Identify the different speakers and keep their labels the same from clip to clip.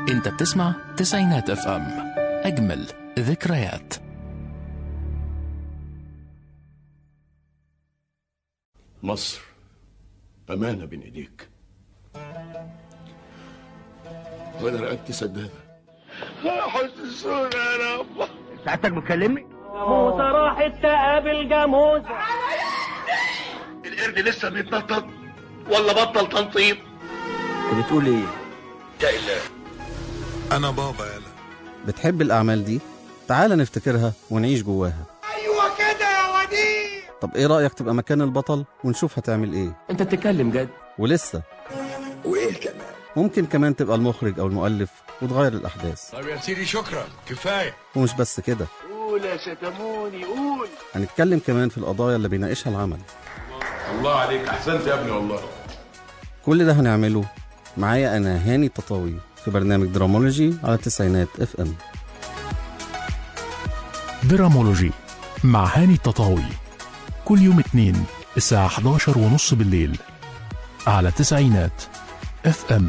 Speaker 1: انت بتسمع تسعينات اف ام اجمل ذكريات
Speaker 2: مصر أمانة بين إيديك وأنا رقبتي سدادة حسسونا يا رب
Speaker 3: ساعتك بتكلمني
Speaker 4: موسى راحت تقابل جاموس
Speaker 2: القرد لسه بيتنطط ولا بطل تنطيط
Speaker 3: انت بتقول ايه
Speaker 2: يا إله
Speaker 5: انا بابا يلا
Speaker 6: بتحب الأعمال دي؟ تعال نفتكرها ونعيش جواها
Speaker 5: ايوه كده يا وديع
Speaker 6: طب إيه رأيك تبقى مكان البطل ونشوف هتعمل إيه؟
Speaker 3: انت بتتكلم جد
Speaker 6: ولسه
Speaker 5: وايه كمان
Speaker 6: ممكن كمان تبقى المخرج أو المؤلف وتغير الأحداث
Speaker 5: طب يا سيدي شكرا كفايه
Speaker 6: ومش بس كده
Speaker 2: قول يا شتموني قول
Speaker 6: هنتكلم كمان في القضايا اللي بيناقشها العمل
Speaker 2: الله عليك أحسنت يا ابني والله
Speaker 6: كل ده هنعمله معايا أنا هاني التطاوي في برنامج درامولوجي على التسعينات اف ام
Speaker 1: درامولوجي مع هاني التطاوي كل يوم اثنين الساعة 11 ونص بالليل على تسعينات اف ام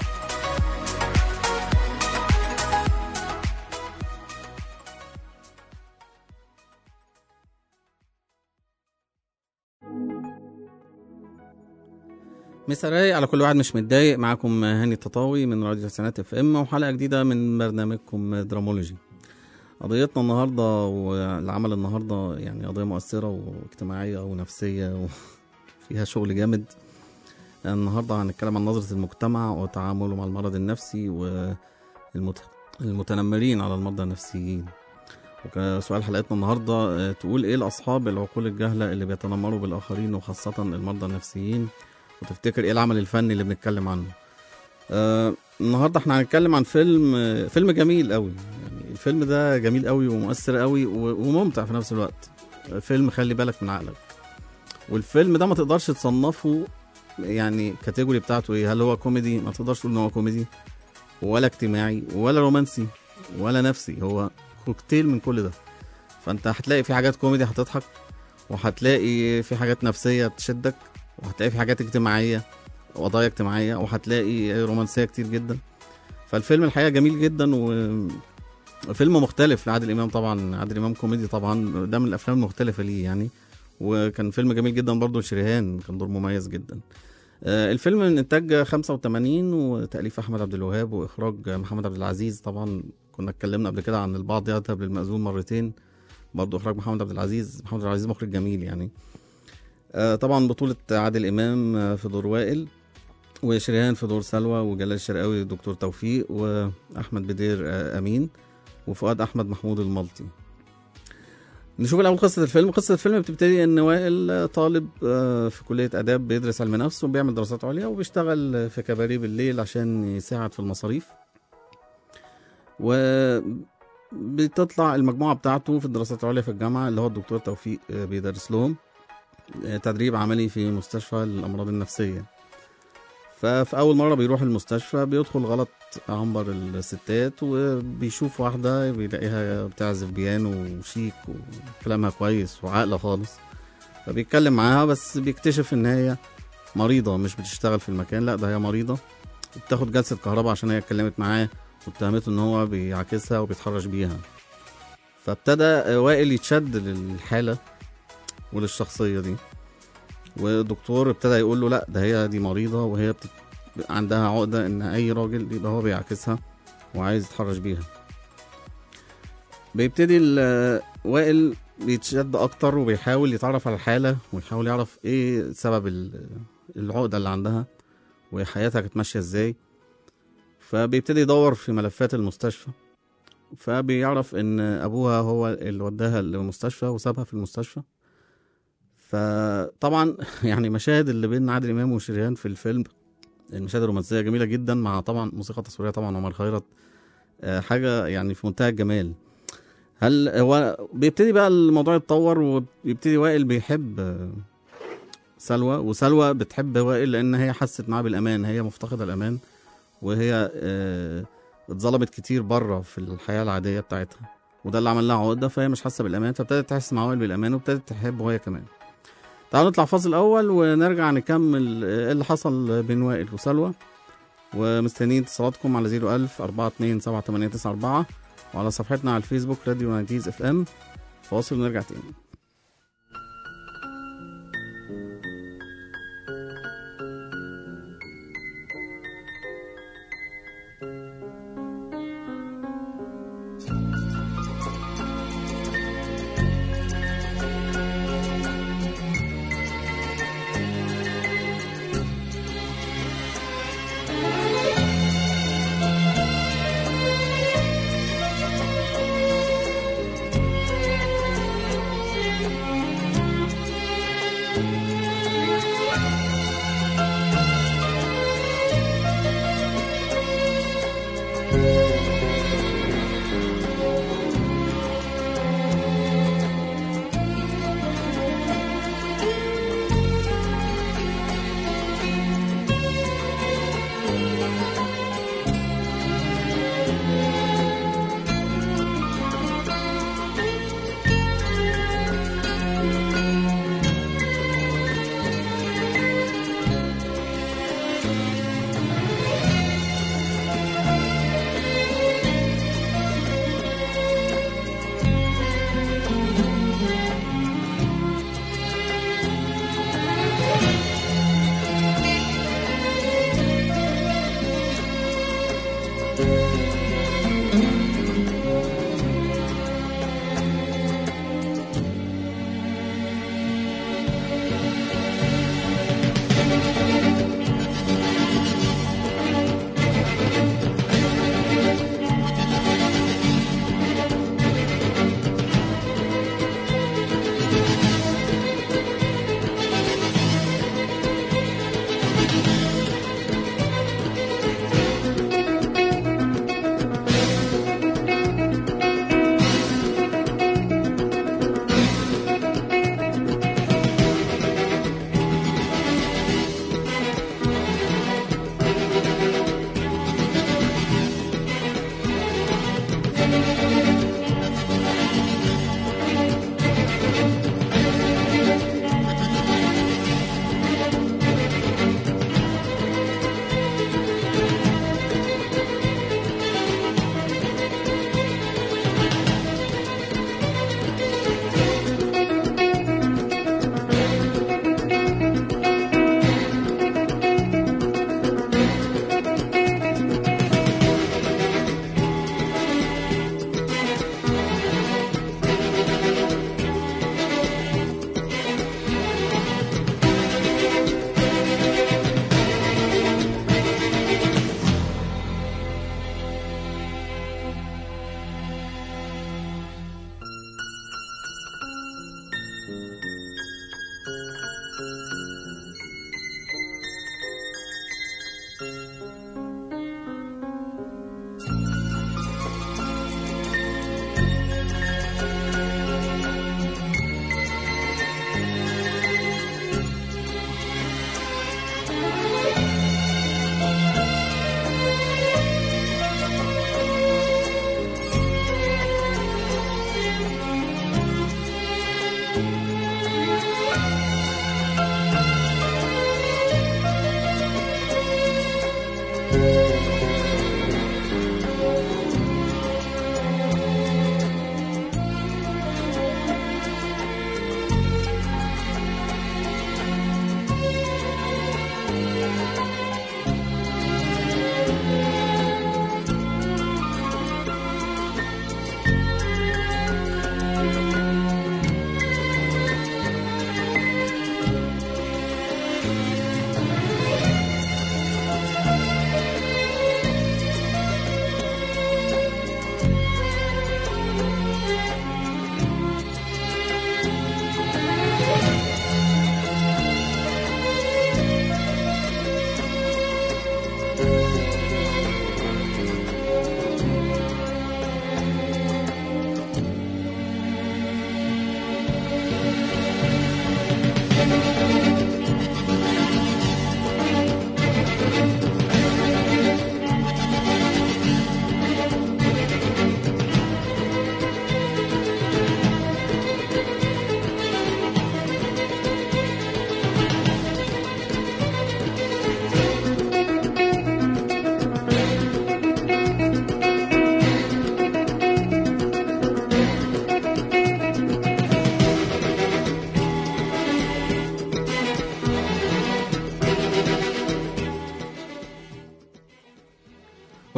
Speaker 6: مسا رايق على كل واحد مش متضايق معاكم هاني التطاوي من راديو تسعينات اف ام وحلقه جديده من برنامجكم درامولوجي قضيتنا النهارده والعمل النهارده يعني قضيه مؤثره واجتماعيه ونفسيه وفيها شغل جامد النهارده هنتكلم عن نظره المجتمع وتعامله مع المرض النفسي والمتنمرين على المرضى النفسيين وسؤال حلقتنا النهارده آه، تقول ايه الاصحاب العقول الجهله اللي بيتنمروا بالاخرين وخاصه المرضى النفسيين وتفتكر ايه العمل الفني اللي بنتكلم عنه آه النهارده احنا هنتكلم عن فيلم آه، فيلم جميل قوي يعني الفيلم ده جميل قوي ومؤثر قوي و- وممتع في نفس الوقت آه، فيلم خلي بالك من عقلك والفيلم ده ما تقدرش تصنفه يعني كاتيجوري بتاعته ايه هل هو كوميدي ما تقدرش تقول ان هو كوميدي ولا اجتماعي ولا رومانسي ولا نفسي هو كوكتيل من كل ده فانت هتلاقي في حاجات كوميدي هتضحك وهتلاقي في حاجات نفسيه تشدك وهتلاقي في حاجات اجتماعيه قضايا اجتماعيه وهتلاقي رومانسيه كتير جدا فالفيلم الحقيقه جميل جدا وفيلم مختلف لعادل امام طبعا عادل امام كوميدي طبعا ده من الافلام المختلفه ليه يعني وكان فيلم جميل جدا برضه لشريهان كان دور مميز جدا آه، الفيلم من انتاج 85 وتاليف احمد عبد الوهاب واخراج محمد عبد العزيز طبعا كنا اتكلمنا قبل كده عن البعض يذهب للمأذون مرتين برضه اخراج محمد عبد العزيز محمد عبد العزيز مخرج جميل يعني آه، طبعا بطولة عادل إمام آه، في دور وائل وشريهان في دور سلوى وجلال الشرقاوي دكتور توفيق وأحمد بدير آه، أمين وفؤاد أحمد محمود الملطي نشوف الأول قصة الفيلم قصة الفيلم بتبتدي إن وائل آه، طالب آه، في كلية آداب بيدرس علم نفس وبيعمل دراسات عليا وبيشتغل في كباريه بالليل عشان يساعد في المصاريف وبتطلع المجموعة بتاعته في الدراسات العليا في الجامعة اللي هو الدكتور توفيق آه، بيدرس لهم تدريب عملي في مستشفى للأمراض النفسية ففي أول مرة بيروح المستشفى بيدخل غلط عنبر الستات وبيشوف واحدة بيلاقيها بتعزف بيانو وشيك وكلامها كويس وعاقلة خالص فبيتكلم معاها بس بيكتشف إن هي مريضة مش بتشتغل في المكان لا ده هي مريضة بتاخد جلسة كهرباء عشان هي اتكلمت معاه واتهمته إن هو بيعاكسها وبيتحرش بيها فابتدى وائل يتشد للحالة وللشخصية دي والدكتور ابتدى يقول له لا ده هي دي مريضة وهي بتت... عندها عقدة ان اي راجل يبقى هو بيعاكسها وعايز يتحرش بيها بيبتدي ال- وائل بيتشد اكتر وبيحاول يتعرف على الحالة ويحاول يعرف ايه سبب ال- العقدة اللي عندها وحياتها كانت ماشية ازاي فبيبتدي يدور في ملفات المستشفى فبيعرف ان ابوها هو اللي وداها المستشفى وسابها في المستشفى فطبعا يعني مشاهد اللي بين عادل امام وشريهان في الفيلم المشاهد الرومانسيه جميله جدا مع طبعا موسيقى تصويريه طبعا عمر خيرت آه، حاجه يعني في منتهى الجمال هل هو بيبتدي بقى الموضوع يتطور وبيبتدي وائل بيحب آه، سلوى وسلوى بتحب وائل لان هي حست معاه بالامان هي مفتقده الامان وهي آه، اتظلمت كتير بره في الحياه العاديه بتاعتها وده اللي عمل لها عقده فهي مش حاسه بالامان فابتدت تحس مع وائل بالامان وابتدت تحبه هي كمان تعالوا نطلع فاصل اول ونرجع نكمل ايه اللي حصل بين وائل وسلوى ومستنيين اتصالاتكم على 01000 427 وعلى صفحتنا على الفيسبوك راديو نايتيز اف ام فاصل ونرجع تاني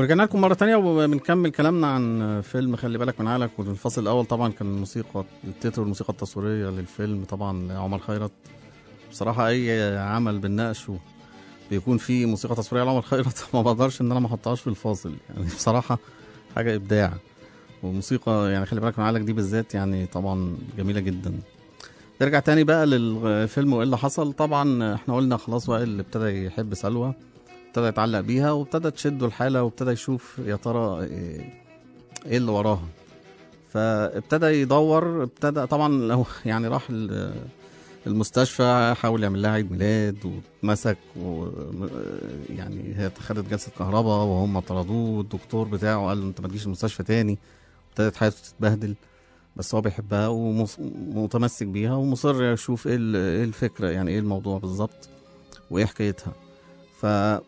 Speaker 6: ورجعنا لكم مرة تانية وبنكمل كلامنا عن فيلم خلي بالك من عقلك والفصل الأول طبعا كان الموسيقى التتر والموسيقى التصويرية للفيلم طبعا لعمر خيرت بصراحة أي عمل بنناقشه بيكون فيه موسيقى تصويرية لعمر خيرت ما بقدرش إن أنا ما أحطهاش في الفاصل يعني بصراحة حاجة إبداع وموسيقى يعني خلي بالك من عقلك دي بالذات يعني طبعا جميلة جدا نرجع تاني بقى للفيلم وايه اللي حصل طبعا احنا قلنا خلاص بقى اللي ابتدى يحب سلوى ابتدى يتعلق بيها وابتدى تشده الحالة وابتدى يشوف يا ترى ايه إيه اللي وراها فابتدى يدور ابتدى طبعا لو يعني راح ال- المستشفى حاول يعمل لها عيد ميلاد واتمسك و يعني هي خدت جلسة كهرباء وهم طردوه الدكتور بتاعه قال له انت ما تجيش المستشفى تاني ابتدت حياته تتبهدل بس هو بيحبها ومتمسك بيها ومصر يشوف ايه ال- ايه الفكرة يعني ايه الموضوع بالظبط وايه حكايتها ف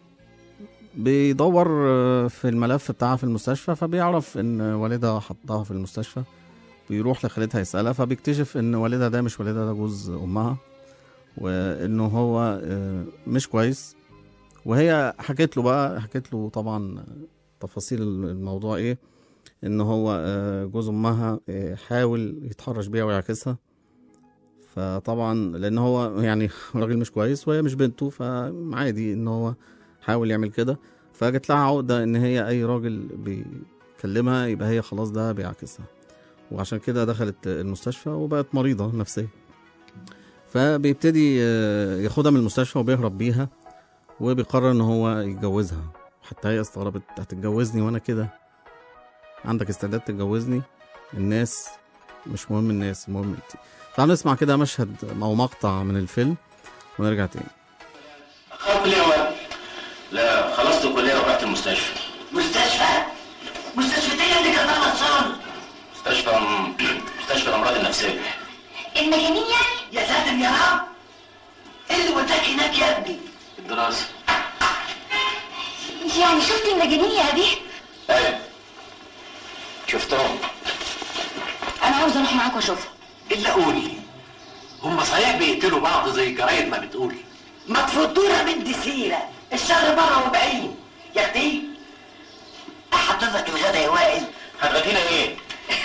Speaker 6: بيدور آه، في الملف بتاعها في المستشفى فبيعرف ان والدها حطها في المستشفى بيروح لخالتها يسألها فبيكتشف ان والدها ده مش والدها ده جوز امها وانه هو آه، مش كويس وهي حكت له بقى حكت له طبعا تفاصيل الموضوع ايه ان هو آه، جوز امها آه، حاول يتحرش بيها ويعكسها فطبعا لان هو يعني راجل مش كويس وهي مش بنته فعادي ان هو حاول يعمل كده فجت لها عقده ان هي اي راجل بيكلمها يبقى هي خلاص ده بيعكسها وعشان كده دخلت المستشفى وبقت مريضه نفسيا فبيبتدي آه، ياخدها من المستشفى وبيهرب بيها وبيقرر ان هو يتجوزها حتى هي استغربت هتتجوزني وانا كده عندك استعداد تتجوزني الناس مش مهم الناس المهم انت تعالوا نسمع كده مشهد او مقطع من الفيلم ونرجع تاني
Speaker 2: خرب ليه يا ولد؟ لا خلصت الكلية ورحت المستشفى
Speaker 7: مستشفى مستشفى اللي كان الاطفال
Speaker 2: مستشفى مستشفى الأمراض النفسية
Speaker 7: المجانين يعني يا ساتر يا رب ايه اللي وداك هناك يا ابني
Speaker 2: الدراسة
Speaker 7: يعني شفت المجانين يا ابي
Speaker 2: أيوة شفتهم
Speaker 7: انا عاوز اروح معاك واشوفها
Speaker 8: الا قولي هم صحيح بيقتلوا بعض زي الجرايد ما بتقول
Speaker 7: ما تفضونا من دي سيره الشر بره وبعيد يا اختي احط لك الغدا يا وائل
Speaker 2: هتغدينا ايه؟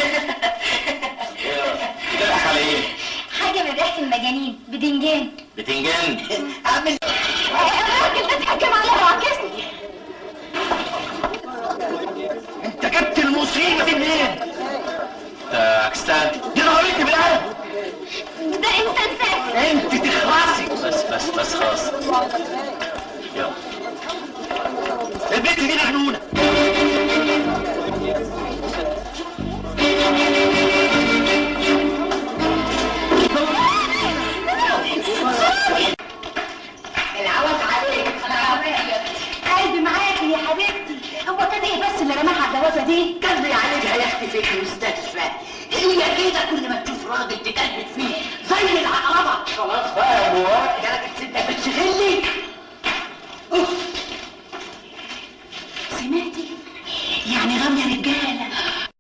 Speaker 2: بتضحك على ايه؟
Speaker 9: حاجة من ريحة المجانين بدنجان
Speaker 2: بتنجان
Speaker 7: اعمل
Speaker 9: الراجل ده اتحكم عليها وعكسني
Speaker 7: انت جبت المصيبه دي منين؟
Speaker 2: انت عكستها
Speaker 7: دي نهارتي بالقلب
Speaker 9: ده انسان سافل
Speaker 7: انت تخلصي
Speaker 2: بس بس بس خلاص يلا
Speaker 7: البنت دي مجنونه
Speaker 9: العوض عليك قلبي معاك يا حبيبتي هو كان ايه بس اللي رماها على الجوازه دي
Speaker 7: كان بيعالجها يا اختي في المستشفى هي كده كل ما تشوف راجل تكلم فيه زي العقربه
Speaker 2: خلاص بقى يا ابو وائل
Speaker 7: جالك انت بتشغلني أوف.
Speaker 9: سمعتي يعني رامية رجالة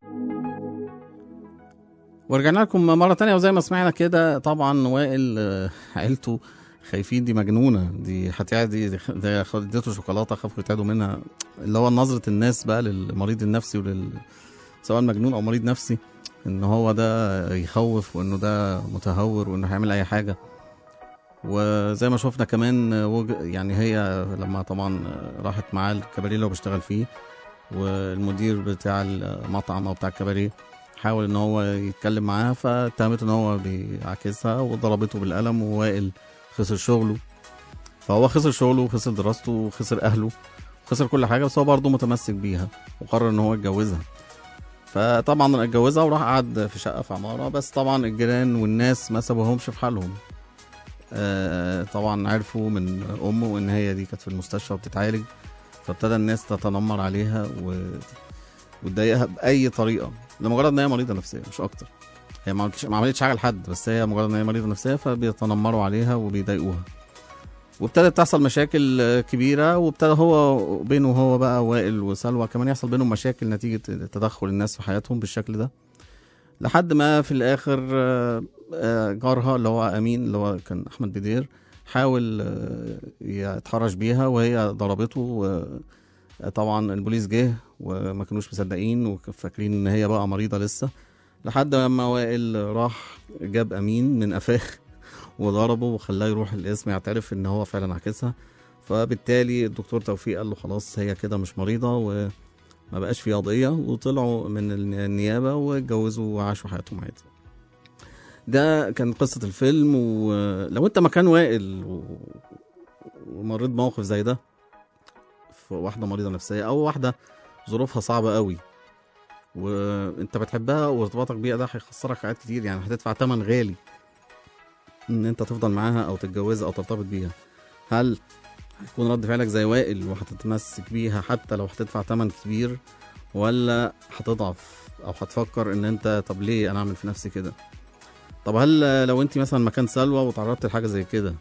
Speaker 6: ورجعنا لكم مرة تانية وزي ما سمعنا كده طبعا وائل آه، عيلته خايفين دي مجنونة دي هتعدي دي ده اديته شوكولاتة خافوا يتعدوا منها اللي هو نظرة الناس بقى للمريض النفسي ولل سواء مجنون أو مريض نفسي إن هو ده يخوف وإنه ده متهور وإنه هيعمل أي حاجة وزي ما شفنا كمان آه، وج... يعني هي لما طبعا آه، راحت معاه الكباريه اللي هو بيشتغل فيه والمدير بتاع المطعم أو بتاع الكباريه حاول ان هو يتكلم معاها فاتهمته ان هو بيعاكسها وضربته بالقلم ووائل خسر شغله فهو خسر شغله وخسر دراسته وخسر اهله خسر كل حاجه بس هو برضه متمسك بيها وقرر ان هو يتجوزها فطبعا اتجوزها وراح قعد في شقه في عماره بس طبعا الجيران والناس ما سابوهمش في حالهم آه، طبعا عرفوا من امه ان هي دي كانت في المستشفى وبتتعالج فابتدى الناس تتنمر عليها و... وتضايقها باي طريقه لمجرد ان هي مريضه نفسيه مش اكتر هي ما عملتش ما عملتش حاجه لحد بس هي مجرد ان هي مريضه نفسيه فبيتنمروا عليها وبيضايقوها وابتدت تحصل مشاكل آه، كبيره وابتدى هو بينه هو بقى وائل وسلوى كمان يحصل بينهم مشاكل نتيجه تدخل الناس في حياتهم بالشكل ده لحد ما في الاخر آه، آه، جارها اللي هو امين اللي هو كان احمد بدير حاول آه، يتحرش بيها وهي ضربته و- آه، طبعا البوليس جه وما كانوش مصدقين وفاكرين ان هي بقى مريضه لسه لحد ما وائل راح جاب امين من قفاه وضربه وخلاه يروح القسم يعترف ان هو فعلا عكسها فبالتالي الدكتور توفيق قال له خلاص هي كده مش مريضه وما بقاش في قضيه وطلعوا من النيابه واتجوزوا وعاشوا حياتهم عادي ده كان قصه الفيلم ولو انت مكان وائل و... ومريت بموقف زي ده في واحده مريضه نفسيه او واحده ظروفها صعبه قوي وانت بتحبها وارتباطك بيها ده هيخسرك حاجات كتير يعني هتدفع ثمن غالي ان انت تفضل معاها او تتجوزها او ترتبط بيها هل هيكون رد فعلك زي وائل وهتتمسك بيها حتى لو هتدفع ثمن كبير ولا هتضعف او هتفكر ان انت طب ليه انا اعمل في نفسي كده طب هل لو انت مثلا مكان سلوى وتعرضت لحاجه زي كده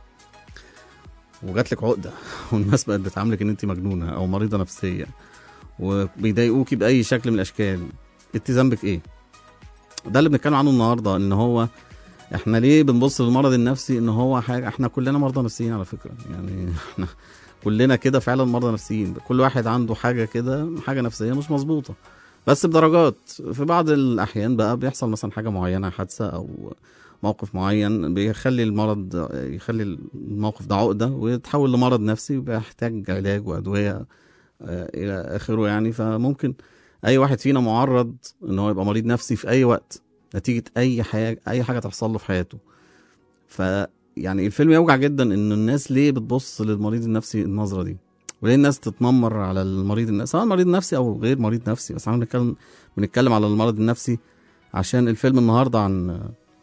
Speaker 6: وجات لك عقده والناس بقت بتعاملك ان انت مجنونه او مريضه نفسيه وبيضايقوكي باي شكل من الاشكال انت ذنبك ايه ده اللي بنتكلم عنه النهارده ان هو احنا ليه بنبص للمرض النفسي ان هو حاجه احنا كلنا مرضى نفسيين على فكره يعني احنا كلنا كده فعلا مرضى نفسيين كل واحد عنده حاجه كده حاجه نفسيه مش مظبوطه بس بدرجات في بعض الاحيان بقى بيحصل مثلا حاجه معينه حادثه او موقف معين بيخلي المرض يخلي الموقف ده عقده ويتحول لمرض نفسي وبيحتاج علاج وادويه آه، الى اخره يعني فممكن اي واحد فينا معرض ان هو يبقى مريض نفسي في اي وقت نتيجه اي حاجه اي حاجه تحصل له في حياته ف يعني الفيلم يوجع جدا ان الناس ليه بتبص للمريض النفسي النظره دي وليه الناس تتنمر على المريض النفسي سواء مريض نفسي او غير مريض نفسي بس احنا بنتكلم بنتكلم على المرض النفسي عشان الفيلم النهارده عن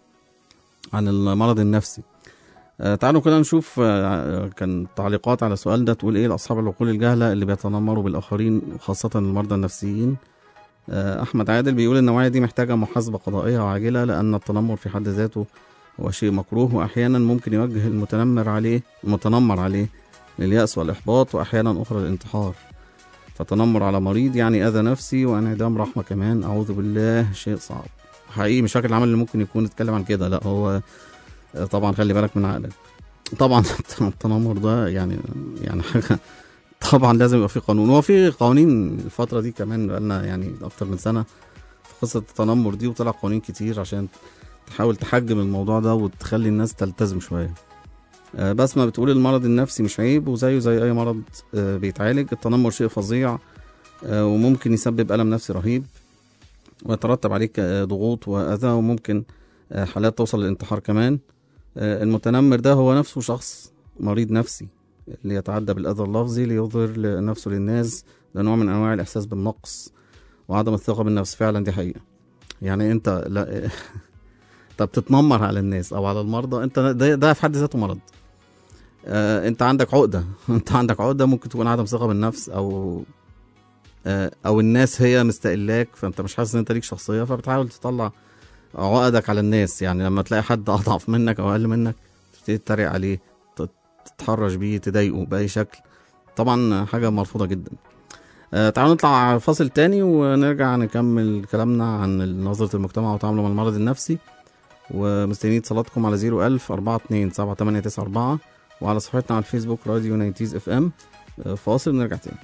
Speaker 6: عن المرض النفسي آه، تعالوا كده نشوف آه، كان تعليقات على السؤال ده تقول ايه لاصحاب العقول الجهله اللي بيتنمروا بالاخرين وخاصه المرضى النفسيين آه، احمد عادل بيقول النوعيه دي محتاجه محاسبه قضائيه عاجله لان التنمر في حد ذاته هو شيء مكروه واحيانا ممكن يوجه المتنمر عليه المتنمر عليه لليأس والإحباط وأحيانا أخرى الانتحار فتنمر على مريض يعني أذى نفسي وانعدام رحمة كمان أعوذ بالله شيء صعب حقيقي مش فاكر العمل اللي ممكن يكون اتكلم عن كده لا هو آه، طبعا خلي بالك من عقلك طبعا التنمر ده يعني يعني حاجة طبعا لازم يبقى في قانون هو في قوانين الفترة دي كمان بقالنا يعني أكتر من سنة في قصة التنمر دي وطلع قوانين كتير عشان تحاول تحجم الموضوع ده وتخلي الناس تلتزم شوية آه، بسمة بتقول المرض النفسي مش عيب وزيه زي أي مرض آه، بيتعالج التنمر شيء فظيع آه، وممكن يسبب ألم نفسي رهيب ويترتب عليه ك- آه، ضغوط وأذى وممكن آه، حالات توصل للانتحار كمان آه، المتنمر ده هو نفسه شخص مريض نفسي اللي يتعدى بالأذى اللفظي ليظهر نفسه للناس ده نوع من أنواع الإحساس بالنقص وعدم الثقة بالنفس فعلا دي حقيقة يعني أنت لا طب تتنمر على الناس أو على المرضى أنت ده, ده في حد ذاته مرض آه، انت عندك عقده انت عندك عقده ممكن تكون عدم ثقه بالنفس او آه، او الناس هي مستقلاك فانت مش حاسس ان انت ليك شخصيه فبتحاول تطلع عقدك على الناس يعني لما تلاقي حد اضعف منك او اقل منك تبتدي تتريق عليه ت- تتحرش بيه تضايقه باي شكل طبعا حاجه مرفوضه جدا آه، تعالوا نطلع فاصل تاني ونرجع نكمل كلامنا عن نظرة المجتمع وتعامله مع المرض النفسي ومستنيين اتصالاتكم على 01000 42 7894 وعلى صفحتنا على الفيسبوك راديو ناينتيز اف ام فاصل ونرجع تاني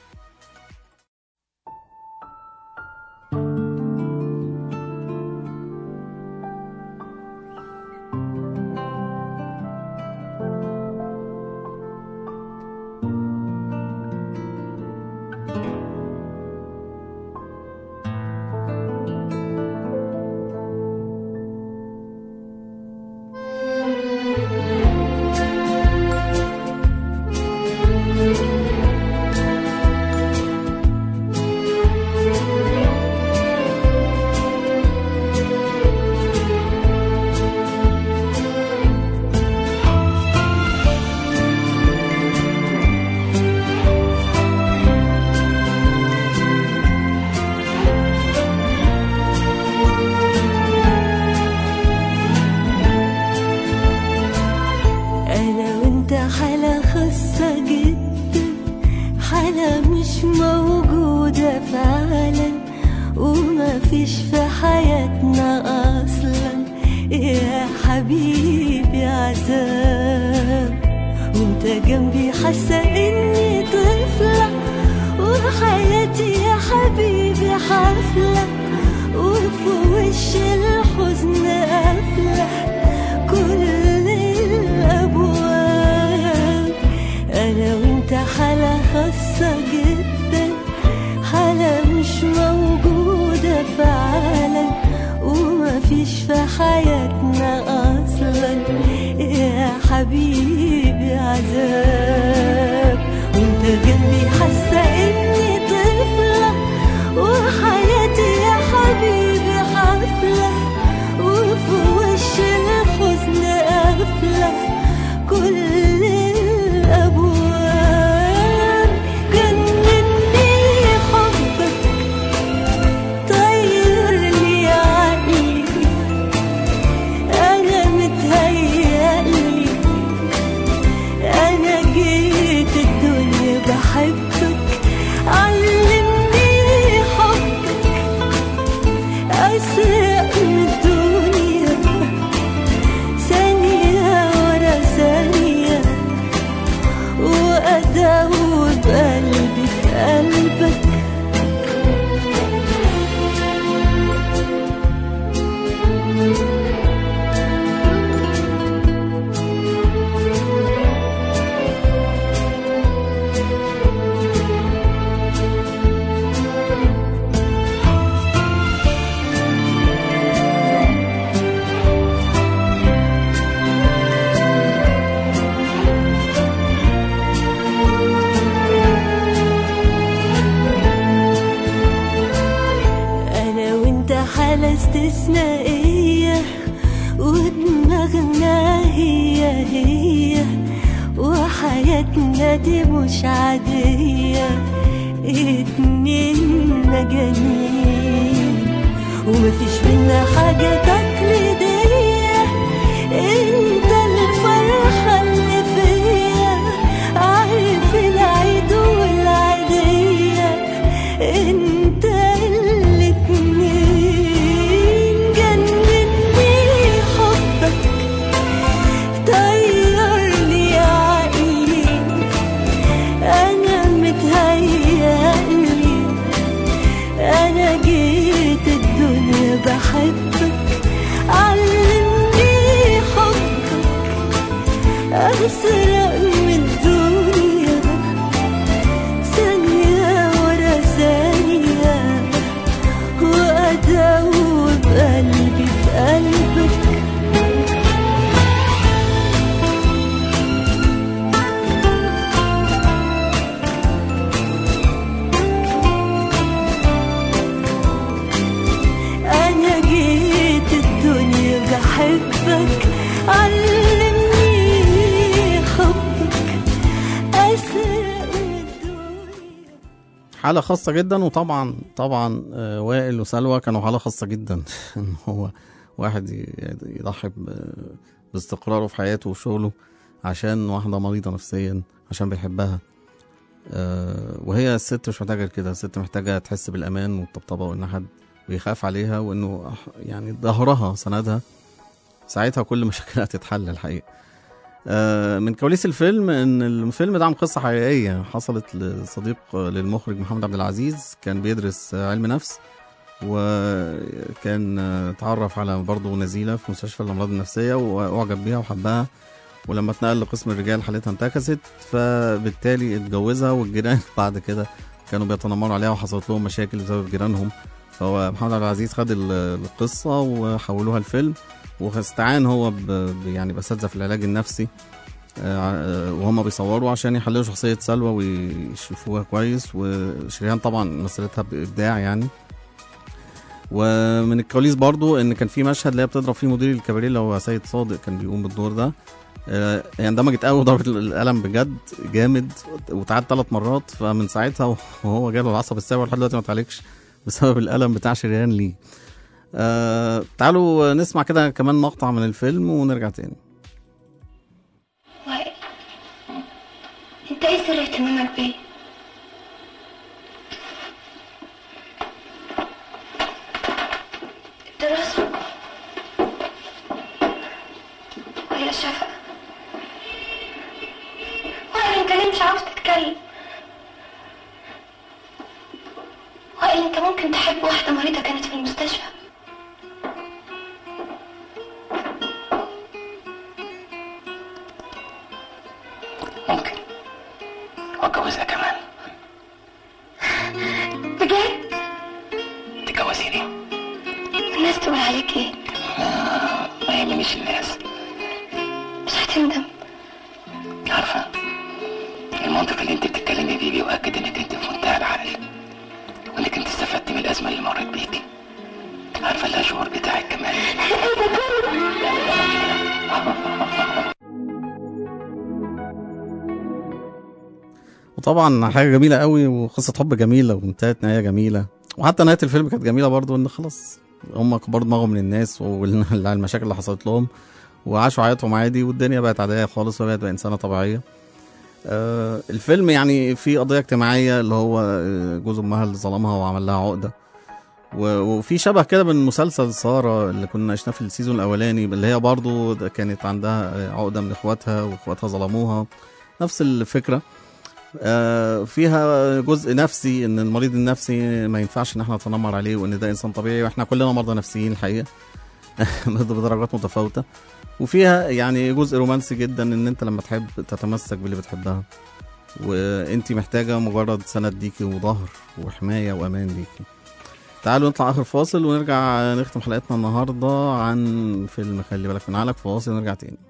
Speaker 10: أنا وأنت حالة خاصة جدا حالة مش موجودة فعلا وما فيش في حياتنا أصلا يا حبيبي عذاب وانت جنبي حاسة إني طفلة وحياتي يا حبيبي حفلة وفي وش الحزن قافلة كل الأبواب أنا وأنت حالة خاصة جدا حالة مش موجودة في عالم ومفيش في حياتنا أصلا يا حبيبي عذاب وانت جنبي حاسة إني طفلة وحياتي يا حبيبي حفلة وفي وش الحزن قافلة كل الأبواب جنني حبك طير لي عقلي أنا متهيألي أنا جيت الدنيا بحبك علمني حبك أسرق من الدنيا ثانية ورا ثانية وأداوب قلبي في قلبك أنا وأنت حالة استثنائية ودماغنا هي هي وحياتنا دي مش عادية اتنين مجانين ومفيش بينا حاجة تقليدية انت الفرحة اللي فيا عارف العيد والعيدية انت الاتنين جنني حبك طيرني عقلي انا متهيألي انا جيت الدنيا بحبك علمني حبك أسرق من الدنيا ثانية ورا ثانية وأداوب قلبي في قلبك أنا جيت الدنيا بحبك علمني حبك أسرق من الدنيا
Speaker 6: حالة خاصة جدا وطبعا طبعا آه، وائل وسلوى كانوا حالة خاصة جدا ان هو واحد ي- يضحي ب- باستقراره في حياته وشغله عشان واحدة مريضة نفسيا عشان بيحبها آه، وهي الست مش محتاجة كده الست محتاجة تحس بالأمان والطبطبة وإن حد بيخاف عليها وإنه أح- يعني ظهرها سندها ساعتها كل مشاكلها تتحل الحقيقة آه، من كواليس الفيلم ان الفيلم ده عن قصه حقيقيه حصلت لصديق للمخرج محمد عبد العزيز كان بيدرس علم نفس وكان آه، اتعرف على برضه نزيله في مستشفى الامراض النفسيه واعجب بيها وحبها ولما اتنقل لقسم الرجال حالتها انتكست فبالتالي اتجوزها والجيران بعد كده كانوا بيتنمروا عليها وحصلت لهم مشاكل بسبب جيرانهم فهو محمد عبد العزيز خد ال- القصه وحولوها لفيلم واستعان هو ب ب- يعني باساتذه في العلاج النفسي آه، آه، وهم بيصوروا عشان يحللوا شخصيه سلوى ويشوفوها كويس وشريهان طبعا مثلتها بابداع يعني ومن الكواليس برضو ان كان في مشهد اللي هي بتضرب فيه مدير الكباريه اللي هو سيد صادق كان بيقوم بالدور ده آه، هي اندمجت قوي وضربت القلم بجد جامد وتعاد ثلاث مرات فمن ساعتها وهو جاله العصب السابع لحد دلوقتي ما اتعالجش بسبب القلم بتاع شريان ليه آه تعالوا نسمع كده كمان مقطع من الفيلم ونرجع تاني
Speaker 9: وائل انت ايه سر اهتمامك بيه؟ الدراسة ولا الشفقة وائل انت ليه مش عاوز تتكلم؟ وائل انت ممكن تحب واحدة مريضة كانت في المستشفى
Speaker 2: ممكن واتجوزها كمان
Speaker 9: بجد
Speaker 2: تتجوزيني
Speaker 9: الناس تقول عليك ايه
Speaker 2: ما يهمنيش الناس
Speaker 9: مش هتندم
Speaker 2: عارفة المنطق اللي انت بتتكلمي بيه بيؤكد انك انت في منتهى العقل وانك انت استفدت من الازمة اللي مرت بيكي عارفة الشعور بتاعك كمان
Speaker 6: وطبعا حاجه جميله قوي وقصه حب جميله وانتهت نهايه جميله وحتى نهايه الفيلم كانت جميله برضو ان خلاص هم كبروا دماغهم من الناس والمشاكل اللي حصلت لهم وعاشوا حياتهم عادي والدنيا بقت عاديه خالص وبقت بقى انسانه طبيعيه آه الفيلم يعني فيه قضيه اجتماعيه اللي هو آه، جوز امها اللي ظلمها وعمل لها عقده و- وفي شبه كده من مسلسل سارة اللي كنا عشناه في السيزون الأولاني اللي هي برضو ده كانت عندها آه، عقدة من إخواتها وإخواتها ظلموها نفس الفكرة آه، فيها جزء نفسي ان المريض النفسي ما ينفعش ان احنا نتنمر عليه وان ده انسان طبيعي واحنا كلنا مرضى نفسيين الحقيقه بدرجات متفاوته وفيها يعني جزء رومانسي جدا ان انت لما تحب تتمسك باللي بتحبها وانت محتاجه مجرد سند ليكي وظهر وحمايه وامان ليكي تعالوا نطلع اخر فاصل ونرجع نختم حلقتنا النهارده عن فيلم خلي بالك من عقلك فاصل ونرجع تاني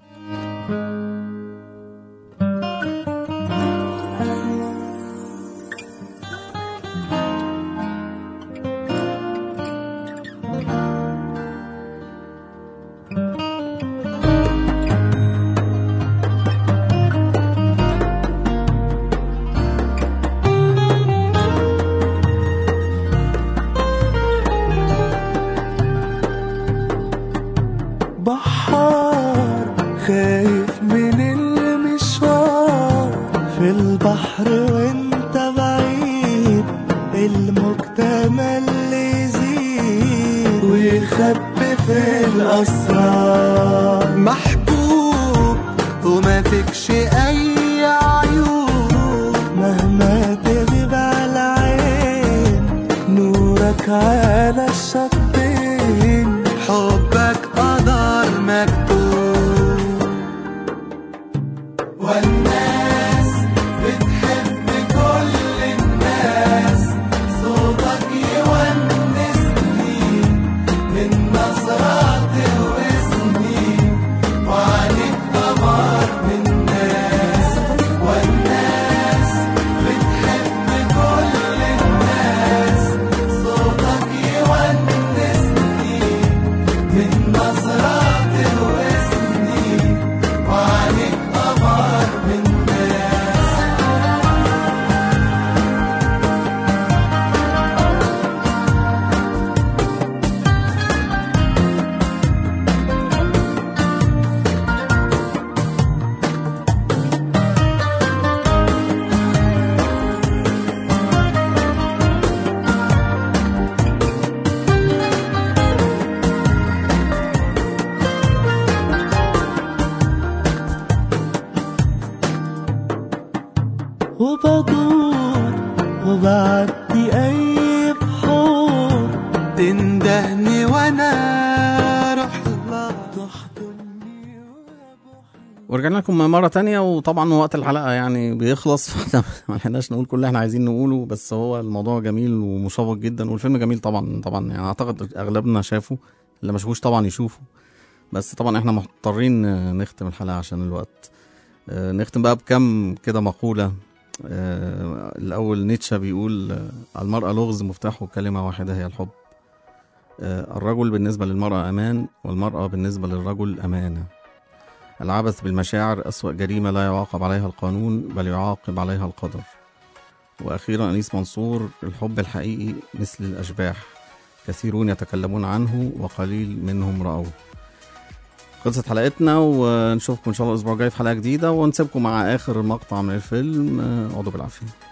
Speaker 10: بحار خايف من المشوار في البحر وانت بعيد المجتمع اللي يزيد ويخبي في الأسرار محبوب وما فيكش أي عيوب مهما تغيب على العين نورك على الشطين حبك قدر مكتوب والناس بتحب كل الناس صوتك يونسني من نظرات واسمي وعليك قمر من الناس والناس بتحب كل الناس صوتك يونسني من نظرات واسمي وعليك قمر من الناس وبدور وبعدي أي بحور تندهني وأنا أروح لها تحضني
Speaker 6: ورجعنا لكم مرة تانية وطبعا وقت الحلقة يعني بيخلص فاحنا ما لحقناش نقول كل اللي احنا عايزين نقوله بس هو الموضوع جميل ومشوق جدا والفيلم جميل طبعا طبعا يعني اعتقد اغلبنا شافه اللي ما شافوش طبعا يشوفه بس طبعا احنا مضطرين نختم الحلقة عشان الوقت آه، نختم بقى بكم كده مقولة آه، الأول نيتشه بيقول آه، المرأة لغز مفتاحه كلمة واحدة هي الحب آه، الرجل بالنسبة للمرأة أمان والمرأة بالنسبة للرجل أمانة العبث بالمشاعر أسوأ جريمة لا يعاقب عليها القانون بل يعاقب عليها القدر وأخيرا أنيس منصور الحب الحقيقي مثل الأشباح كثيرون يتكلمون عنه وقليل منهم رأوه خلصت حلقتنا ونشوفكم إن شاء الله الأسبوع الجاي في حلقة جديدة ونسيبكم مع آخر مقطع من الفيلم آه، اقعدوا بالعافية